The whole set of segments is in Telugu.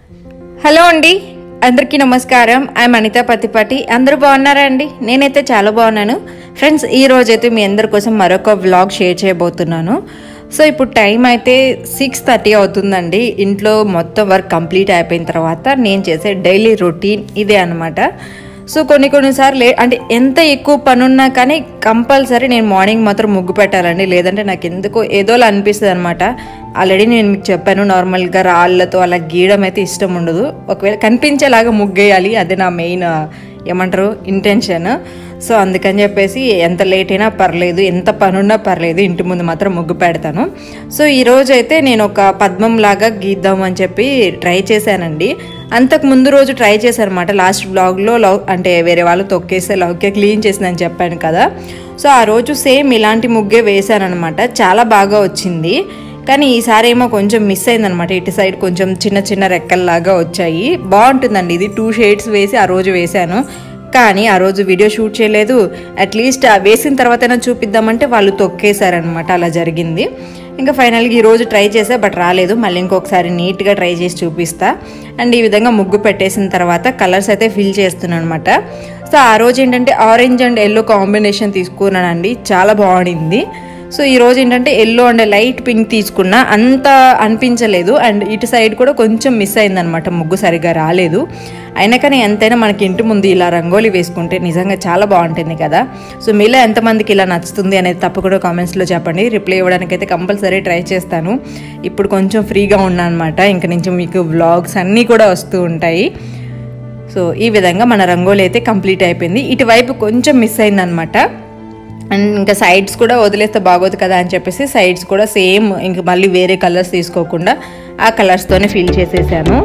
హలో అండి అందరికీ నమస్కారం ఐఎమ్ అనిత పతిపాటి అందరూ బాగున్నారా అండి నేనైతే చాలా బాగున్నాను ఫ్రెండ్స్ ఈ రోజైతే మీ అందరి కోసం మరొక వ్లాగ్ షేర్ చేయబోతున్నాను సో ఇప్పుడు టైం అయితే సిక్స్ థర్టీ అవుతుందండి ఇంట్లో మొత్తం వర్క్ కంప్లీట్ అయిపోయిన తర్వాత నేను చేసే డైలీ రొటీన్ ఇదే అనమాట సో కొన్ని కొన్నిసార్లు లే అంటే ఎంత ఎక్కువ పని ఉన్నా కానీ కంపల్సరీ నేను మార్నింగ్ మాత్రం ముగ్గు పెట్టాలండి లేదంటే నాకు ఎందుకో ఏదోలా అనిపిస్తుంది అనమాట ఆల్రెడీ నేను మీకు చెప్పాను నార్మల్గా రాళ్ళతో అలా గీయడం అయితే ఇష్టం ఉండదు ఒకవేళ కనిపించేలాగా ముగ్గేయాలి అదే నా మెయిన్ ఏమంటారు ఇంటెన్షన్ సో అందుకని చెప్పేసి ఎంత లేట్ అయినా పర్లేదు ఎంత పనున్నా పర్లేదు ఇంటి ముందు మాత్రం ముగ్గు పెడతాను సో ఈరోజు అయితే నేను ఒక పద్మం లాగా గీద్దాం అని చెప్పి ట్రై చేశానండి అంతకు ముందు రోజు ట్రై చేశాను అనమాట లాస్ట్ బ్లాగ్లో లవ్ అంటే వేరే వాళ్ళు తొక్కేస్తే లవ్కే క్లీన్ చేసిందని చెప్పాను కదా సో ఆ రోజు సేమ్ ఇలాంటి ముగ్గే వేశాను అనమాట చాలా బాగా వచ్చింది కానీ ఈసారి ఏమో కొంచెం మిస్ అయిందనమాట ఇటు సైడ్ కొంచెం చిన్న చిన్న రెక్కల్లాగా వచ్చాయి బాగుంటుందండి ఇది టూ షేడ్స్ వేసి ఆ రోజు వేశాను కానీ ఆ రోజు వీడియో షూట్ చేయలేదు అట్లీస్ట్ ఆ వేసిన తర్వాతైనా చూపిద్దామంటే వాళ్ళు తొక్కేశారనమాట అలా జరిగింది ఇంకా ఫైనల్గా ఈరోజు ట్రై చేసా బట్ రాలేదు మళ్ళీ ఇంకొకసారి నీట్గా ట్రై చేసి చూపిస్తా అండ్ ఈ విధంగా ముగ్గు పెట్టేసిన తర్వాత కలర్స్ అయితే ఫిల్ చేస్తున్నాను అనమాట సో ఆ రోజు ఏంటంటే ఆరెంజ్ అండ్ ఎల్లో కాంబినేషన్ తీసుకున్నానండి చాలా బాగుండింది సో ఈ రోజు ఏంటంటే ఎల్లో అండ్ లైట్ పింక్ తీసుకున్నా అంత అనిపించలేదు అండ్ ఇటు సైడ్ కూడా కొంచెం మిస్ అయిందనమాట ముగ్గు సరిగా రాలేదు అయినా కానీ ఎంతైనా మనకి ఇంటి ముందు ఇలా రంగోలీ వేసుకుంటే నిజంగా చాలా బాగుంటుంది కదా సో మీలో ఎంతమందికి ఇలా నచ్చుతుంది అనేది తప్పకుండా కామెంట్స్లో చెప్పండి రిప్లై ఇవ్వడానికి అయితే కంపల్సరీ ట్రై చేస్తాను ఇప్పుడు కొంచెం ఫ్రీగా ఉన్నాను అనమాట ఇంక నుంచి మీకు వ్లాగ్స్ అన్నీ కూడా వస్తూ ఉంటాయి సో ఈ విధంగా మన రంగోలీ అయితే కంప్లీట్ అయిపోయింది ఇటువైపు కొంచెం మిస్ అయిందనమాట అండ్ ఇంకా సైడ్స్ కూడా వదిలేస్తే బాగోదు కదా అని చెప్పేసి సైడ్స్ కూడా సేమ్ ఇంక మళ్ళీ వేరే కలర్స్ తీసుకోకుండా ఆ కలర్స్తోనే ఫిల్ చేసేసాను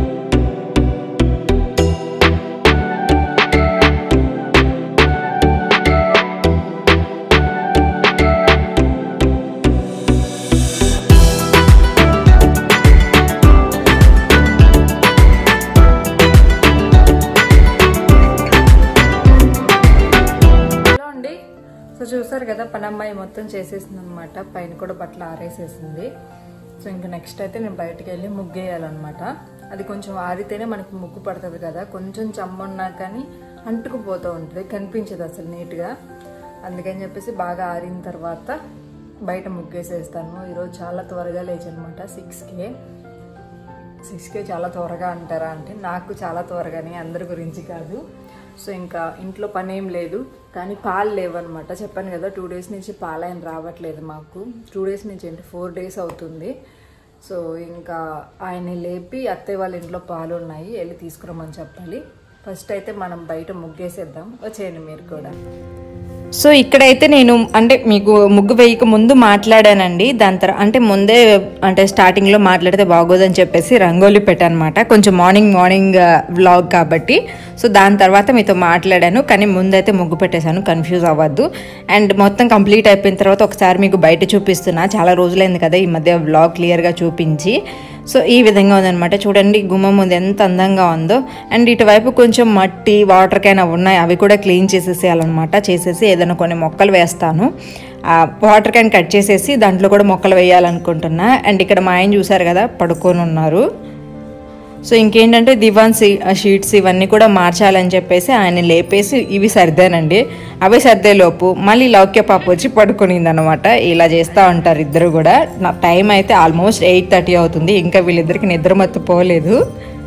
హలో అండి సో చూసారు కదా పనమ్మాయి మొత్తం చేసేసింది అనమాట పైన కూడా బట్టలు ఆరేసేసింది సో ఇంకా నెక్స్ట్ అయితే నేను బయటకు వెళ్ళి ముగ్గేయాలన్నమాట అది కొంచెం ఆరితేనే మనకి ముగ్గు పడుతుంది కదా కొంచెం చెమ్మున్నా కానీ అంటుకుపోతూ ఉంటుంది కనిపించదు అసలు నీట్గా అందుకని చెప్పేసి బాగా ఆరిన తర్వాత బయట ముగ్గేసేస్తాను ఈరోజు చాలా త్వరగా లేచనమాట సిక్స్కే సిక్స్కే చాలా త్వరగా అంటారా అంటే నాకు చాలా త్వరగానే అందరి గురించి కాదు సో ఇంకా ఇంట్లో పని ఏం లేదు కానీ పాలు లేవన్నమాట చెప్పాను కదా టూ డేస్ నుంచి పాలు ఆయన రావట్లేదు మాకు టూ డేస్ నుంచి ఏంటి ఫోర్ డేస్ అవుతుంది సో ఇంకా ఆయన లేపి అత్తయ్య వాళ్ళ ఇంట్లో పాలు ఉన్నాయి వెళ్ళి తీసుకురమ్మని చెప్పాలి ఫస్ట్ అయితే మనం బయట ముగ్గేసేద్దాం వచ్చేయండి మీరు కూడా సో ఇక్కడైతే నేను అంటే మీకు ముగ్గు వేయక ముందు మాట్లాడానండి దాని తర్వాత అంటే ముందే అంటే స్టార్టింగ్లో మాట్లాడితే బాగోదని చెప్పేసి రంగోలీ పెట్టానమాట కొంచెం మార్నింగ్ మార్నింగ్ వ్లాగ్ కాబట్టి సో దాని తర్వాత మీతో మాట్లాడాను కానీ ముందైతే ముగ్గు పెట్టేశాను కన్ఫ్యూజ్ అవ్వద్దు అండ్ మొత్తం కంప్లీట్ అయిపోయిన తర్వాత ఒకసారి మీకు బయట చూపిస్తున్నా చాలా రోజులైంది కదా ఈ మధ్య వ్లాగ్ క్లియర్గా చూపించి సో ఈ విధంగా ఉందన్నమాట చూడండి గుమ్మం ముందు ఎంత అందంగా ఉందో అండ్ ఇటువైపు కొంచెం మట్టి వాటర్ క్యాన్ అవి ఉన్నాయి అవి కూడా క్లీన్ చేసేసేయాలన్నమాట చేసేసి ఏదైనా కొన్ని మొక్కలు వేస్తాను ఆ వాటర్ క్యాన్ కట్ చేసేసి దాంట్లో కూడా మొక్కలు వేయాలనుకుంటున్నా అండ్ ఇక్కడ మా ఆయన చూసారు కదా పడుకొని ఉన్నారు సో ఇంకేంటంటే దివాన్ షీట్స్ ఇవన్నీ కూడా మార్చాలని చెప్పేసి ఆయన లేపేసి ఇవి సర్దానండి అవి సర్దేలోపు మళ్ళీ లౌక్య పాప వచ్చి పడుకునింది అనమాట ఇలా చేస్తూ ఉంటారు ఇద్దరు కూడా నా టైం అయితే ఆల్మోస్ట్ ఎయిట్ థర్టీ అవుతుంది ఇంకా వీళ్ళిద్దరికి నిద్ర మత్తు పోలేదు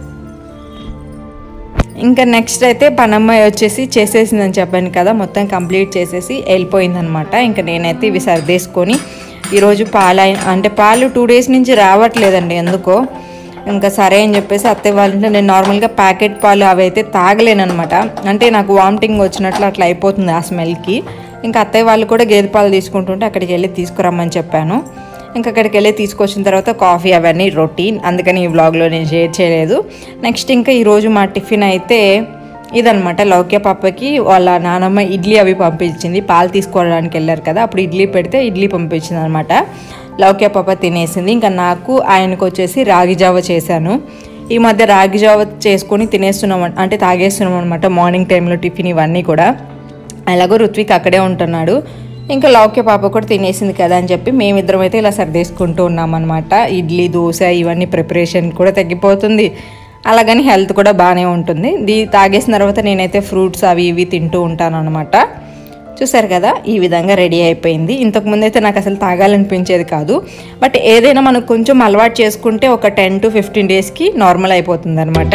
ఇంకా నెక్స్ట్ అయితే పనమ్మాయి వచ్చేసి చేసేసిందని చెప్పాను కదా మొత్తం కంప్లీట్ చేసేసి వెళ్ళిపోయిందనమాట ఇంకా నేనైతే ఇవి సర్దేసుకొని ఈరోజు పాలు అంటే పాలు టూ డేస్ నుంచి రావట్లేదండి ఎందుకో ఇంకా సరే అని చెప్పేసి అత్తయ్య వాళ్ళ ఇంట్లో నేను నార్మల్గా ప్యాకెట్ పాలు అవి అయితే తాగలేను అనమాట అంటే నాకు వామిటింగ్ వచ్చినట్లు అట్లా అయిపోతుంది ఆ స్మెల్కి ఇంకా అత్తయ్య వాళ్ళు కూడా గేదె పాలు తీసుకుంటుంటే అక్కడికి వెళ్ళి తీసుకురమ్మని చెప్పాను ఇంకా అక్కడికి వెళ్ళి తీసుకొచ్చిన తర్వాత కాఫీ అవన్నీ రొటీన్ అందుకని ఈ వ్లాగ్లో నేను షేర్ చేయలేదు నెక్స్ట్ ఇంకా ఈరోజు మా టిఫిన్ అయితే ఇదనమాట లౌక్య పాపకి వాళ్ళ నానమ్మ ఇడ్లీ అవి పంపించింది పాలు తీసుకోవడానికి వెళ్ళారు కదా అప్పుడు ఇడ్లీ పెడితే ఇడ్లీ పంపించింది అనమాట లౌక్య పాప తినేసింది ఇంకా నాకు ఆయనకు వచ్చేసి రాగి జావ చేశాను ఈ మధ్య రాగి జావ చేసుకొని తినేస్తున్నాం అంటే తాగేస్తున్నాం అనమాట మార్నింగ్ టైంలో టిఫిన్ ఇవన్నీ కూడా అలాగో రుత్విక్ అక్కడే ఉంటున్నాడు ఇంకా లౌక్య పాప కూడా తినేసింది కదా అని చెప్పి మేమిద్దరం అయితే ఇలా సర్దేసుకుంటూ ఉన్నాం అనమాట ఇడ్లీ దోశ ఇవన్నీ ప్రిపరేషన్ కూడా తగ్గిపోతుంది అలాగని హెల్త్ కూడా బాగానే ఉంటుంది దీ తాగేసిన తర్వాత నేనైతే ఫ్రూట్స్ అవి ఇవి తింటూ ఉంటాను అనమాట చూసారు కదా ఈ విధంగా రెడీ అయిపోయింది ఇంతకుముందు అయితే నాకు అసలు తాగాలనిపించేది కాదు బట్ ఏదైనా మనం కొంచెం అలవాటు చేసుకుంటే ఒక టెన్ టు ఫిఫ్టీన్ డేస్కి నార్మల్ అయిపోతుంది అనమాట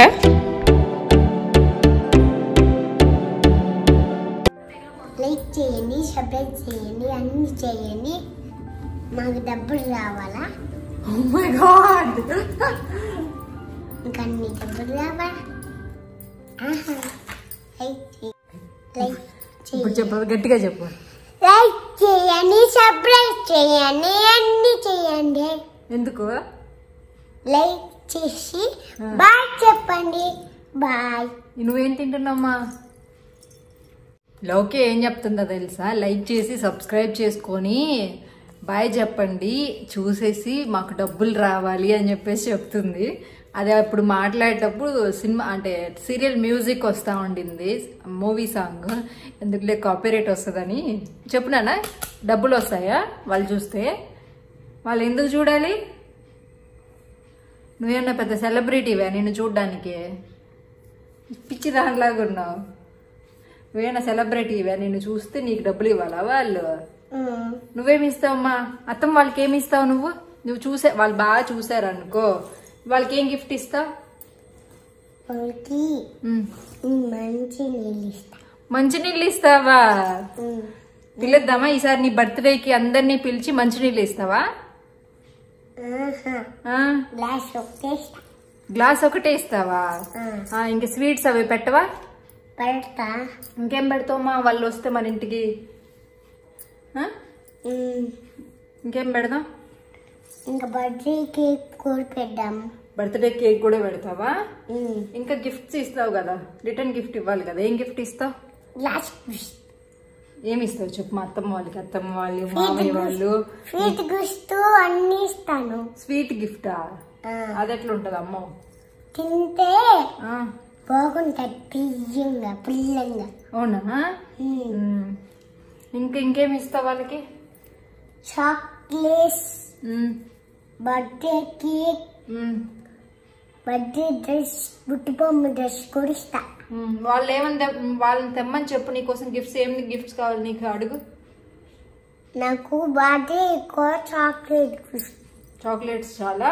లైక్ చేయండి సబ్స్క్రైబ్ చేయండి అన్ని చేయండి మాకు డబ్బులు రావాలా ఇంకా అన్ని డబ్బులు రావాలా ఆహా. లైక్ చేయ- లైక్ చేయండి చెప్పు గట్టిగా చెప్పు లైక్ చేయండి సబ్స్క్రైబ్ చేయండి అన్ని చేయండి ఎందుకు లైక్ చేసి బాయ్ చెప్పండి బాయ్ నువ్వేం తింటున్నామ్మా లోకే ఏం చెప్తుందో తెలుసా లైక్ చేసి సబ్స్క్రైబ్ చేసుకొని బాయ్ చెప్పండి చూసేసి మాకు డబ్బులు రావాలి అని చెప్పేసి చెప్తుంది అది అప్పుడు మాట్లాడేటప్పుడు సినిమా అంటే సీరియల్ మ్యూజిక్ వస్తూ ఉండింది మూవీ సాంగ్ ఎందుకులే కాపీరైట్ వస్తుందని చెప్పునానా డబ్బులు వస్తాయా వాళ్ళు చూస్తే వాళ్ళు ఎందుకు చూడాలి నువ్వేమన్నా పెద్ద సెలబ్రిటీవా నిన్ను చూడ్డానికి పిచ్చి దానిలాగా ఉన్నావు నువ్వేనా సెలబ్రిటీవా నిన్ను చూస్తే నీకు డబ్బులు ఇవ్వాలా వాళ్ళు నువ్వేమి ఇస్తావమ్మా అత్తమ్మ వాళ్ళకి ఏమి ఇస్తావు నువ్వు నువ్వు చూసే వాళ్ళు బాగా చూసారు అనుకో వాళ్ళకి ఏం గిఫ్ట్ ఇస్తావు వాళ్ళకి మంచి నీళ్ళు ఇస్తా మంచినీళ్ళు ఇస్తావా పిలుద్దామా ఈసారి నీ బర్త్డేకి అందరినీ పిలిచి మంచినీళ్ళు ఇస్తావా ఆహా. ఆ, గ్లాస్ ఒకటే ఇస్తా గ్లాస్ ఒకటే ఇస్తావా ఆ. ఆ, ఇంక స్వీట్స్ అవి పెట్టవా పెడతా ఇంకేం పెడతావమ్మా వాళ్ళు వస్తే మన ఇంటికి ఆ? ఉమ్. ఇంకేం పెడదాం ఇంకా బర్త్డే కేక్ కూడా పెడదాం బర్త్డే కేక్ కూడా పెడతావా ఉమ్. ఇంకా గిఫ్ట్స్ ఇస్తావు కదా రిటర్న్ గిఫ్ట్ ఇవ్వాలి కదా ఏం గిఫ్ట్ ఇస్తావు గ్లాస్ ఏమి ఇస్తావు చెప్పు మా అత్తమ్మ వాళ్ళకి అత్తమ్మ వాళ్ళు మామయ్య వాళ్ళు స్వీట్ గుస్తూ అన్ని ఇస్తాను స్వీట్ గిఫ్టా ఆ. అది ఎట్లా ఉంటుంది అమ్మో తింటే ఆ, బాగుంటుంది తీయంగా పుల్లంగా అవునా ఉమ్. ఉమ్. ఇంకా ఇంకేమి ఇస్తావు వాళ్ళకి chocolates um, birthday cake um, birthday dress బుట్టిబొమ్మ డ్రెస్ కూడా ఇస్తా ఉమ్. వాళ్ళు ఏమని తె- వాళ్ళని తెమ్మని చెప్పు నీకోసం గిఫ్ట్స్ ఏమి గిఫ్ట్స్ కావాలి నీకు అడుగు నాకు బర్త్డే ఎక్కువ చాక్లెట్ చాక్లెట్స్ చాలా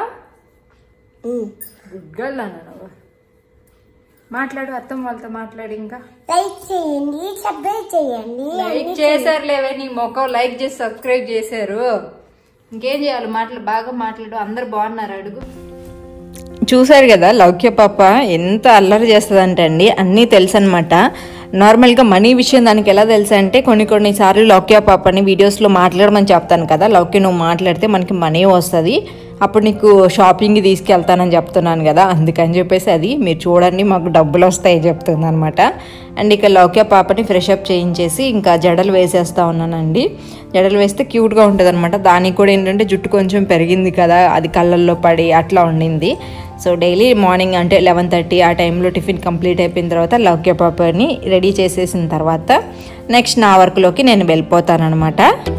గుడ్ గర్ల్ అన్నాను మాట్లాడు అత్తమ్మ వాళ్ళతో మాట్లాడు ఇంకా లైక్ చేయండి సబ్స్క్రైబ్ చేయండి లైక్ అన్ని చేశారు లేవే నీ మొఖం లైక్ చేసి సబ్స్క్రైబ్ చేశారు ఇంకేం చేయాలి మాటలు బాగా మాట్లాడు అందరు బాగున్నారు అడుగు చూసారు కదా లౌక్య పాప ఎంత అల్లరి చేస్తుందంటే అండి అన్నీ తెలుసు అనమాట నార్మల్గా మనీ విషయం దానికి ఎలా తెలుసు అంటే కొన్ని కొన్నిసార్లు లౌక్య పాపని వీడియోస్లో మాట్లాడమని చెప్తాను కదా లౌక్య నువ్వు మాట్లాడితే మనకి మనీ వస్తుంది అప్పుడు నీకు షాపింగ్కి తీసుకెళ్తానని చెప్తున్నాను కదా అందుకని చెప్పేసి అది మీరు చూడండి మాకు డబ్బులు వస్తాయి చెప్తుంది అనమాట అండ్ ఇక లౌక్య పాపని ఫ్రెష్ అప్ చేయించేసి ఇంకా జడలు వేసేస్తా ఉన్నానండి జడలు వేస్తే క్యూట్గా ఉంటుంది అనమాట దానికి కూడా ఏంటంటే జుట్టు కొంచెం పెరిగింది కదా అది కళ్ళల్లో పడి అట్లా ఉండింది సో డైలీ మార్నింగ్ అంటే లెవెన్ థర్టీ ఆ టైంలో టిఫిన్ కంప్లీట్ అయిపోయిన తర్వాత లౌక్య పాపని రెడీ చేసేసిన తర్వాత నెక్స్ట్ నా వర్క్లోకి నేను వెళ్ళిపోతాను అనమాట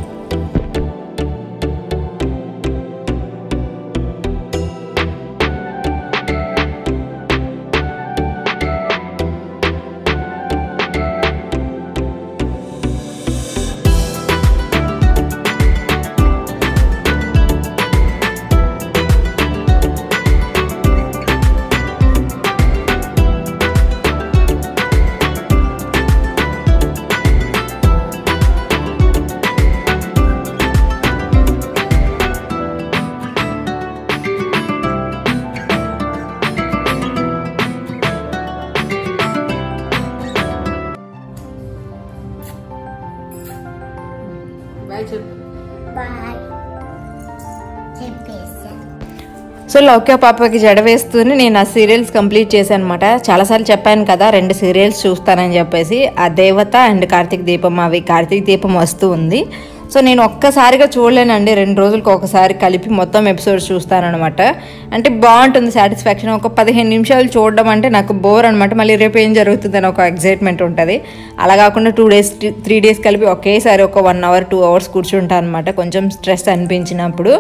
బాయ్ చెప్పు బాయ్ చెప్పేసా సో లౌక్య పాపకి జడ వేస్తూనే నేను ఆ సీరియల్స్ కంప్లీట్ చేశాను అనమాట చాలాసార్లు చెప్పాను కదా రెండు సీరియల్స్ చూస్తానని చెప్పేసి ఆ దేవత అండ్ కార్తీక దీపం అవి కార్తీక దీపం వస్తూ ఉంది సో నేను ఒక్కసారిగా చూడలేనండి రెండు రోజులకు ఒకసారి కలిపి మొత్తం ఎపిసోడ్స్ చూస్తానఅనమాట అంటే బాగుంటుంది సాటిస్ఫాక్షన్ ఒక పదిహేను నిమిషాలు చూడడం అంటే నాకు బోర్ అనమాట మళ్ళీ రేపు ఏం జరుగుతుందని ఒక ఎగ్జైట్మెంట్ ఉంటుంది అలా కాకుండా టూ డేస్ త్రీ డేస్ కలిపి ఒకేసారి ఒక వన్ అవర్ టూ అవర్స్ కూర్చుంటాను అనమాట కొంచెం స్ట్రెస్ అనిపించినప్పుడు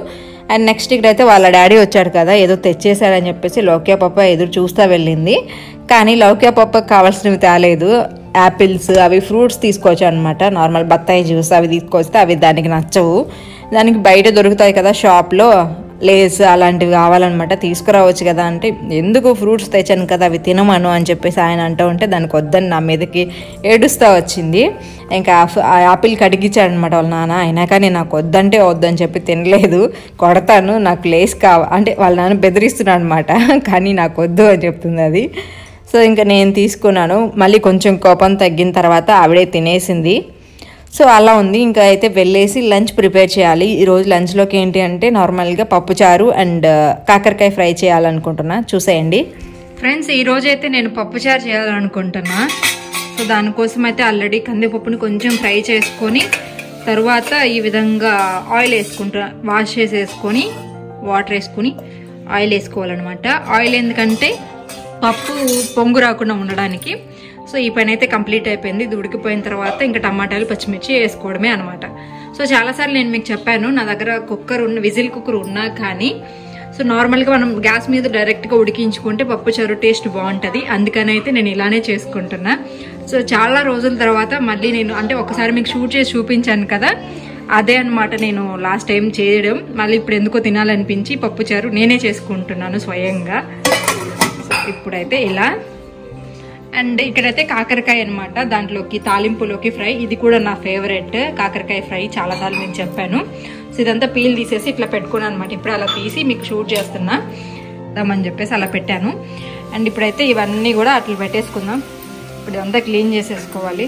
అండ్ నెక్స్ట్ ఇక్కడైతే వాళ్ళ డాడీ వచ్చాడు కదా ఏదో తెచ్చేసాడని చెప్పేసి లౌక్య పప్ప ఎదురు చూస్తా వెళ్ళింది కానీ లౌక్య పప్పకి కావాల్సినవి తేలేదు యాపిల్స్ అవి ఫ్రూట్స్ తీసుకోవచ్చు అనమాట నార్మల్ బత్తాయి జ్యూస్ అవి తీసుకొస్తే అవి దానికి నచ్చవు దానికి బయట దొరుకుతాయి కదా షాప్లో లేస్ అలాంటివి కావాలన్నమాట తీసుకురావచ్చు కదా అంటే ఎందుకు ఫ్రూట్స్ తెచ్చాను కదా అవి తినమను అని చెప్పేసి ఆయన అంటూ ఉంటే దానికి వద్దని నా మీదకి ఏడుస్తూ వచ్చింది ఇంకా ఆ ఫ- ఆ యాపిల్ కడిగించాడు అనమాట వాళ్ళ నాన్న అయినా కానీ నాకు వద్దంటే వద్దని చెప్పి తినలేదు కొడతాను నాకు లేస్ కావ అంటే వాళ్ళ నాన్న బెదిరిస్తున్నాడు అనమాట కానీ నాకు వద్దు అని చెప్తుంది అది సో ఇంకా నేను తీసుకున్నాను మళ్ళీ కొంచెం కోపం తగ్గిన తర్వాత ఆవిడే తినేసింది సో అలా ఉంది ఇంకా అయితే వెళ్ళేసి లంచ్ ప్రిపేర్ చేయాలి ఈరోజు లంచ్లోకి ఏంటి అంటే నార్మల్గా పప్పుచారు అండ్ కాకరకాయ ఫ్రై చేయాలనుకుంటున్నా చూసేయండి ఫ్రెండ్స్ ఈరోజు అయితే నేను పప్పుచారు చేయాలనుకుంటున్నా సో దానికోసం అయితే ఆల్రెడీ కందిపప్పుని కొంచెం ఫ్రై చేసుకొని తరువాత ఈ విధంగా ఆయిల్ వేసుకుంటా వాష్ చేసేసుకొని వాటర్ వేసుకొని ఆయిల్ వేసుకోవాలన్నమాట ఆయిల్ ఎందుకంటే పప్పు పొంగు రాకుండా ఉండడానికి సో ఈ పని అయితే కంప్లీట్ అయిపోయింది ఇది ఉడికిపోయిన తర్వాత ఇంకా టమాటాలు పచ్చిమిర్చి వేసుకోవడమే అనమాట సో చాలాసార్లు నేను మీకు చెప్పాను నా దగ్గర కుక్కర్ ఉన్న విజిల్ కుక్కర్ ఉన్నా కానీ సో నార్మల్గా మనం గ్యాస్ మీద డైరెక్ట్గా ఉడికించుకుంటే పప్పు చారు టేస్ట్ బాగుంటుంది అందుకని అయితే నేను ఇలానే చేసుకుంటున్నా సో చాలా రోజుల తర్వాత మళ్ళీ నేను అంటే ఒకసారి మీకు షూట్ చేసి చూపించాను కదా అదే అన్నమాట నేను లాస్ట్ టైం చేయడం మళ్ళీ ఇప్పుడు ఎందుకో తినాలనిపించి పప్పు చారు నేనే చేసుకుంటున్నాను స్వయంగా సో ఇప్పుడైతే ఇలా అండ్ ఇక్కడైతే కాకరకాయ అన్నమాట దాంట్లోకి తాలింపులోకి ఫ్రై ఇది కూడా నా ఫేవరెట్ కాకరకాయ ఫ్రై చాలా సార్లు నేను చెప్పాను సో ఇదంతా పీల్ తీసేసి ఇట్లా పెట్టుకున్నాను అనమాట ఇప్పుడు అలా తీసి మీకు షూట్ చేస్తున్నా అని చెప్పేసి అలా పెట్టాను అండ్ ఇప్పుడైతే ఇవన్నీ కూడా అట్లా పెట్టేసుకుందాం ఇప్పుడు ఇదంతా క్లీన్ చేసేసుకోవాలి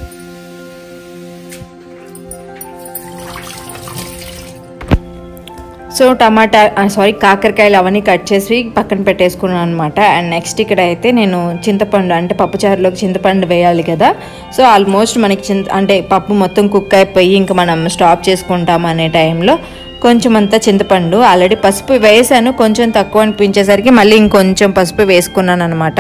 సో టమాటా సారీ కాకరకాయలు అవన్నీ కట్ చేసి పక్కన పెట్టేసుకున్నాను అనమాట అండ్ నెక్స్ట్ ఇక్కడ అయితే నేను చింతపండు అంటే పప్పుచారులోకి చింతపండు వేయాలి కదా సో ఆల్మోస్ట్ మనకి చింత అంటే పప్పు మొత్తం కుక్ అయిపోయి ఇంకా మనం స్టాప్ చేసుకుంటాం అనే టైంలో కొంచెం అంతా చింతపండు ఆల్రెడీ పసుపు వేసాను కొంచెం తక్కువ అనిపించేసరికి మళ్ళీ ఇంకొంచెం పసుపు వేసుకున్నాను అనమాట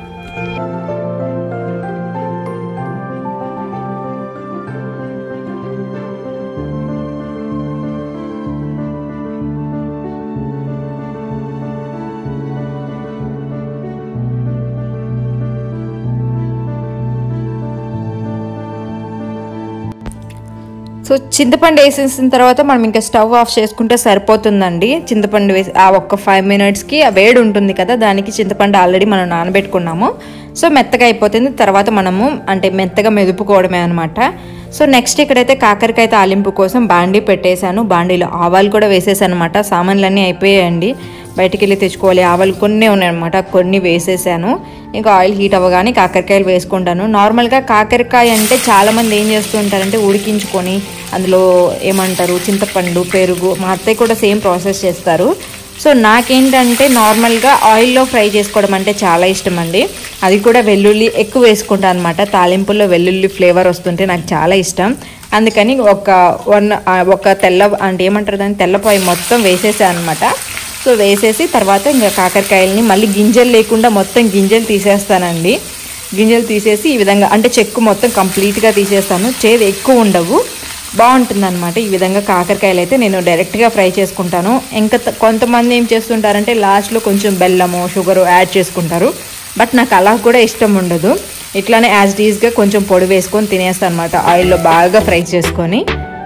సో చింతపండు వేసేసిన తర్వాత మనం ఇంకా స్టవ్ ఆఫ్ చేసుకుంటే సరిపోతుందండి చింతపండు వేసి ఆ ఒక్క ఫైవ్ మినిట్స్కి ఆ వేడి ఉంటుంది కదా దానికి చింతపండు ఆల్రెడీ మనం నానబెట్టుకున్నాము సో మెత్తగా అయిపోతుంది తర్వాత మనము అంటే మెత్తగా మెదుపుకోవడమే అనమాట సో నెక్స్ట్ ఇక్కడైతే కాకరకాయ తాలింపు కోసం బాండీ పెట్టేశాను బాండీలో ఆవాలు కూడా వేసేసాను అనమాట సామాన్లన్నీ అయిపోయాయండి బయటికి వెళ్ళి తెచ్చుకోవాలి ఆవాలు కొన్ని ఉన్నాయన్నమాట కొన్ని వేసేసాను ఇంకా ఆయిల్ హీట్ అవ్వగానే కాకరకాయలు వేసుకుంటాను నార్మల్గా కాకరకాయ అంటే చాలామంది ఏం చేస్తూ ఉంటారంటే ఉడికించుకొని అందులో ఏమంటారు చింతపండు పెరుగు మా అత్తయ్య కూడా సేమ్ ప్రాసెస్ చేస్తారు సో నాకేంటంటే నార్మల్గా ఆయిల్లో ఫ్రై చేసుకోవడం అంటే చాలా ఇష్టం అండి అది కూడా వెల్లుల్లి ఎక్కువ వేసుకుంటాను అనమాట తాలింపుల్లో వెల్లుల్లి ఫ్లేవర్ వస్తుంటే నాకు చాలా ఇష్టం అందుకని ఒక వన్ ఒక తెల్ల అంటే ఏమంటారు దాన్ని తెల్లపాయ మొత్తం వేసేసాను అనమాట సో వేసేసి తర్వాత ఇంకా కాకరకాయలని మళ్ళీ గింజలు లేకుండా మొత్తం గింజలు తీసేస్తానండి గింజలు తీసేసి ఈ విధంగా అంటే చెక్కు మొత్తం కంప్లీట్గా తీసేస్తాను చేదు ఎక్కువ ఉండవు బాగుంటుంది అనమాట ఈ విధంగా కాకరకాయలు అయితే నేను డైరెక్ట్గా ఫ్రై చేసుకుంటాను ఇంకా త- కొంతమంది ఏం చేస్తుంటారంటే లాస్ట్లో కొంచెం బెల్లము షుగరు యాడ్ చేసుకుంటారు బట్ నాకు అలా కూడా ఇష్టం ఉండదు ఇట్లానే యాజ్ డీజ్గా కొంచెం పొడి వేసుకొని తినేస్తాను అనమాట ఆయిల్లో బాగా ఫ్రై చేసుకొని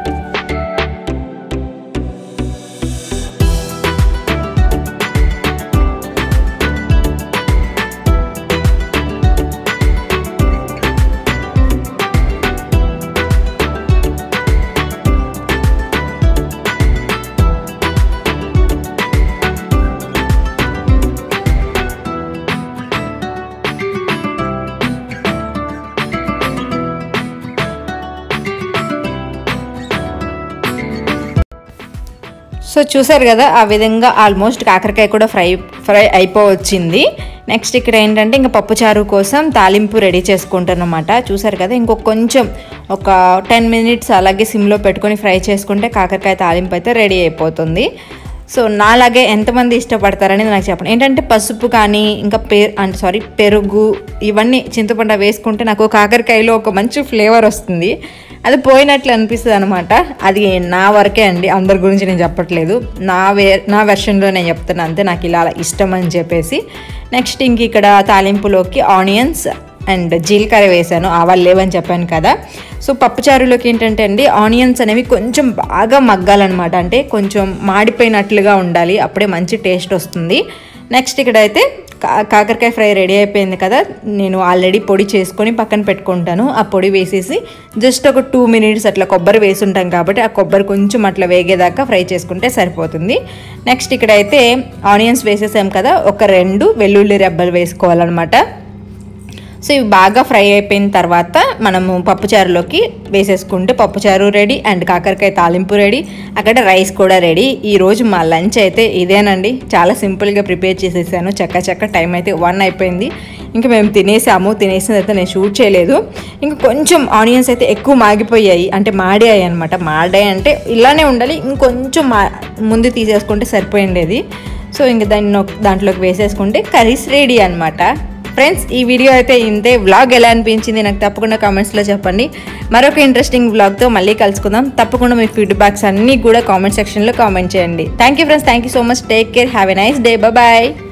సో చూసారు కదా ఆ విధంగా ఆల్మోస్ట్ కాకరకాయ కూడా ఫ్రై ఫ్రై అయిపోవచ్చింది నెక్స్ట్ ఇక్కడ ఏంటంటే ఇంకా పప్పుచారు కోసం తాలింపు రెడీ చేసుకుంటానమాట చూసారు కదా ఇంకొక కొంచెం ఒక టెన్ మినిట్స్ అలాగే సిమ్లో పెట్టుకొని ఫ్రై చేసుకుంటే కాకరకాయ తాలింపు అయితే రెడీ అయిపోతుంది సో నాలాగే ఎంతమంది ఇష్టపడతారని నాకు చెప్పండి ఏంటంటే పసుపు కానీ ఇంకా పె అంటే సారీ పెరుగు ఇవన్నీ చింతపండు వేసుకుంటే నాకు కాకరకాయలో ఒక మంచి ఫ్లేవర్ వస్తుంది అది పోయినట్లు అనిపిస్తుంది అనమాట అది నా వరకే అండి అందరి గురించి నేను చెప్పట్లేదు నా వే నా వెర్షన్లో నేను చెప్తాను అంతే నాకు ఇలా ఇష్టం అని చెప్పేసి నెక్స్ట్ ఇంక ఇక్కడ తాలింపులోకి ఆనియన్స్ అండ్ జీలకర్ర వేసాను ఆవాలు లేవని చెప్పాను కదా సో పప్పుచారులోకి ఏంటంటే అండి ఆనియన్స్ అనేవి కొంచెం బాగా మగ్గాలన్నమాట అంటే కొంచెం మాడిపోయినట్లుగా ఉండాలి అప్పుడే మంచి టేస్ట్ వస్తుంది నెక్స్ట్ ఇక్కడైతే కా- కాకరకాయ ఫ్రై రెడీ అయిపోయింది కదా నేను ఆల్రెడీ పొడి చేసుకొని పక్కన పెట్టుకుంటాను ఆ పొడి వేసేసి జస్ట్ ఒక టూ మినిట్స్ అట్లా కొబ్బరి వేసి ఉంటాం కాబట్టి ఆ కొబ్బరి కొంచెం అట్లా వేగేదాకా ఫ్రై చేసుకుంటే సరిపోతుంది నెక్స్ట్ ఇక్కడైతే ఆనియన్స్ వేసేసాం కదా ఒక రెండు వెల్లుల్లి రెబ్బలు వేసుకోవాలన్నమాట సో ఇవి బాగా ఫ్రై అయిపోయిన తర్వాత మనము పప్పుచారులోకి వేసేసుకుంటే పప్పుచారు రెడీ అండ్ కాకరకాయ తాలింపు రెడీ అక్కడ రైస్ కూడా రెడీ ఈరోజు మా లంచ్ అయితే ఇదేనండి చాలా సింపుల్గా ప్రిపేర్ చేసేసాను చక్క చక్క టైం అయితే వన్ అయిపోయింది ఇంకా మేము తినేసాము తినేసిన తర్వాత నేను షూట్ చేయలేదు ఇంకా కొంచెం ఆనియన్స్ అయితే ఎక్కువ మాగిపోయాయి అంటే మాడాయి అనమాట మాడాయి అంటే ఇలానే ఉండాలి ఇంకొంచెం మా ముందు తీసేసుకుంటే సరిపోయిండేది సో ఇంక దాన్ని నొక్- దాంట్లోకి వేసేసుకుంటే కర్రీస్ రెడీ అనమాట ఫ్రెండ్స్ ఈ వీడియో అయితే ఇంతే వ్లాగ్ ఎలా అనిపించింది నాకు తప్పకుండా కామెంట్స్లో చెప్పండి మరొక ఇంట్రెస్టింగ్ వ్లాగ్తో మళ్ళీ కలుసుకుందాం తప్పకుండా మీ ఫీడ్బ్యాక్స్ అన్నీ కూడా కామెంట్ సెక్షన్లో కామెంట్ చేయండి thank you friends thank you so much take care have a nice day bye